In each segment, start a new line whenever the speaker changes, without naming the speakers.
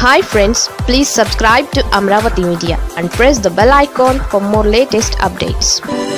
hi friends please subscribe to Amaravati media and press the bell icon for more latest updates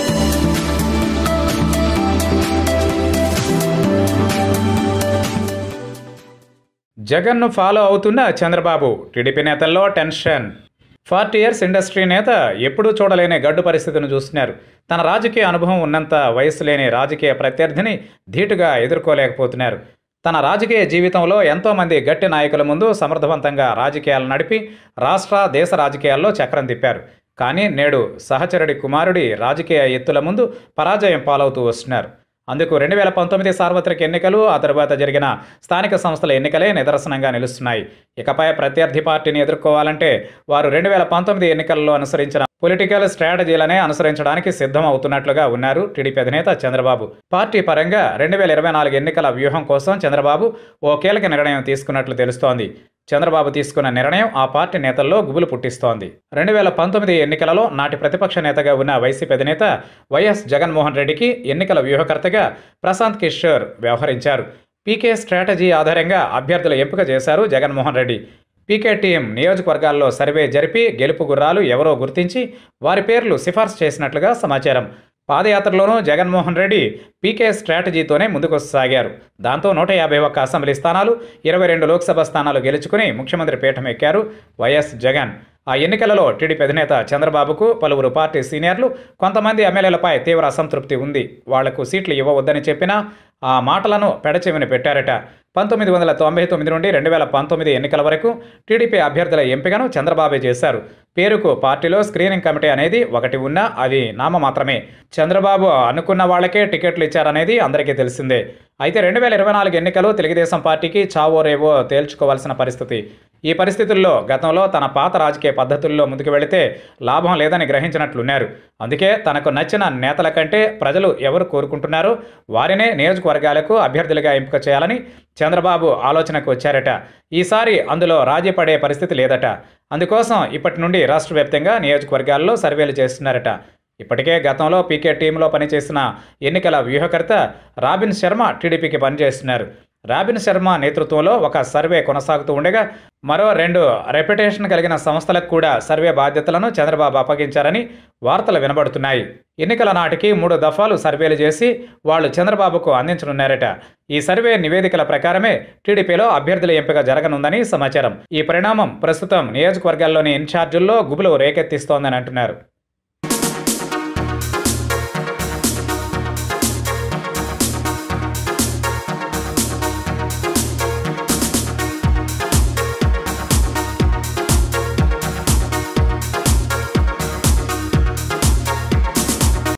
జగన్ను follow అవుతున్న Chandrababu TDP నేతల్లో tension forty years industry నేత ఎప్పుడూ చూడలేని గడ్డు పరిస్థితిని చూస్తున్నారు తన రాజకీయ అనుభవం ఉన్నంత వయసు లేని రాజకీయ ప్రత్యర్థిని ధీటుగా ఎదుర్కోలేకపోతున్నారు తన రాజకీయ జీవితంలో ఎంతోమంది గట్టి నాయకుల ముందు సమర్థవంతంగా రాజకీయాలు నడిపి రాష్ట్ర దేశ రాజకీయాల్లో చక్రం తిప్పారు కానీ నేడు సహచరుడి కుమారుడి రాజకీయ ఎత్తుల ముందు పరాజయం పాలవుతూ వస్తున్నారు అందుకు రెండు వేల పంతొమ్మిది సార్వత్రిక ఎన్నికలు ఆ తరువాత జరిగిన స్థానిక సంస్థల ఎన్నికలే నిదర్శనంగా నిలుస్తున్నాయి ఇకపై ప్రత్యర్థి పార్టీని ఎదుర్కోవాలంటే వారు రెండు వేల పంతొమ్మిది ఎన్నికల్లో అనుసరించిన పొలిటికల్ స్ట్రాటజీలనే అనుసరించడానికి సిద్ధం అవుతున్నట్లుగా ఉన్నారు టీడీపీ అధినేత చంద్రబాబు పార్టీ పరంగా రెండు వేల ఇరవై నాలుగు ఎన్నికల వ్యూహం కోసం చంద్రబాబు ఓ కీలక నిర్ణయం తీసుకున్నట్లు తెలుస్తోంది చంద్రబాబు తీసుకున్న నిర్ణయం ఆ పార్టీ నేతల్లో గుబులు పుట్టిస్తోంది రెండు వేల పంతొమ్మిది ఎన్నికలలో నాటి ప్రతిపక్ష నేతగా ఉన్న వైసీపీ అధినేత వైఎస్ జగన్మోహన్ రెడ్డికి ఎన్నికల వ్యూహకర్తగా ప్రశాంత్ కిషోర్ వ్యవహరించారు పీకే స్ట్రాటజీ ఆధారంగా అభ్యర్థుల ఎంపిక చేశారు జగన్మోహన్ రెడ్డి పీకే టీం నియోజకవర్గాల్లో సర్వే జరిపి గెలుపు గుర్రాలు ఎవరో గుర్తించి వారి పేర్లు సిఫార్సు చేసినట్లుగా సమాచారం పాదయాత్రలోనూ జగన్మోహన్ రెడ్డి పీకే స్ట్రాటజీతోనే ముందుకు సాగారు దాంతో నూట యాభై ఒక్క అసెంబ్లీ స్థానాలు ఇరవై రెండు లోక్సభ స్థానాలు గెలుచుకుని ముఖ్యమంత్రి పీఠం ఎక్కారు వైఎస్ జగన్ ఆ ఎన్నికలలో టీడీపీ అధినేత చంద్రబాబుకు పలువురు పార్టీ సీనియర్లు కొంతమంది ఎమ్మెల్యేలపై తీవ్ర అసంతృప్తి ఉంది వాళ్లకు సీట్లు ఇవ్వవద్దని చెప్పినా ఆ మాటలను పెడచెవిని పెట్టారట పంతొమ్మిది వందల తొంభై తొమ్మిది నుండి రెండు వేల పంతొమ్మిది ఎన్నికల వరకు టీడీపీ అభ్యర్థుల ఎంపికను చంద్రబాబే చేశారు పేరుకు పార్టీలో స్క్రీనింగ్ కమిటీ అనేది ఒకటి ఉన్నా అవి నామ మాత్రమే చంద్రబాబు అనుకున్న వాళ్ళకే టికెట్లు ఇచ్చారనేది అందరికీ తెలిసిందే అయితే రెండు వేల ఇరవై నాలుగు ఎన్నికలు తెలుగుదేశం పార్టీకి చావో రేవో తేల్చుకోవాల్సిన పరిస్థితి ఈ పరిస్థితుల్లో గతంలో తన పాత రాజకీయ పద్ధతుల్లో ముందుకు వెళితే లాభం లేదని గ్రహించినట్లున్నారు అందుకే తనకు నచ్చిన నేతల కంటే ప్రజలు ఎవరు కోరుకుంటున్నారో వారినే నియోజకవర్గాలకు అభ్యర్థులుగా ఎంపిక చేయాలని చంద్రబాబు ఆలోచనకు వచ్చారట ఈసారి అందులో రాజీ పడే పరిస్థితి లేదట అందుకోసం ఇప్పటి నుండి రాష్ట్ర వ్యాప్తంగా నియోజకవర్గాల్లో సర్వేలు చేస్తున్నారట ఇప్పటికే గతంలో పీకే టీంలో పనిచేసిన ఎన్నికల వ్యూహకర్త రాబిన్ శర్మ టీడీపీకి పనిచేస్తున్నారు రాబిన్ శర్మ నేతృత్వంలో ఒక సర్వే కొనసాగుతూ ఉండగా మరో రెండు రెప్యుటేషన్ కలిగిన సంస్థలకు కూడా సర్వే బాధ్యతలను చంద్రబాబు అప్పగించారని వార్తలు వినబడుతున్నాయి ఎన్నికల నాటికి మూడు దఫాలు సర్వేలు చేసి వాళ్ళు చంద్రబాబుకు అందించనున్నారట ఈ సర్వే నివేదికల ప్రకారమే టీడీపీలో అభ్యర్థుల ఎంపిక జరగనుందని సమాచారం ఈ పరిణామం ప్రస్తుతం నియోజకవర్గాల్లోని ఇన్ఛార్జీల్లో గుబులు రేకెత్తిస్తోందని అంటున్నారు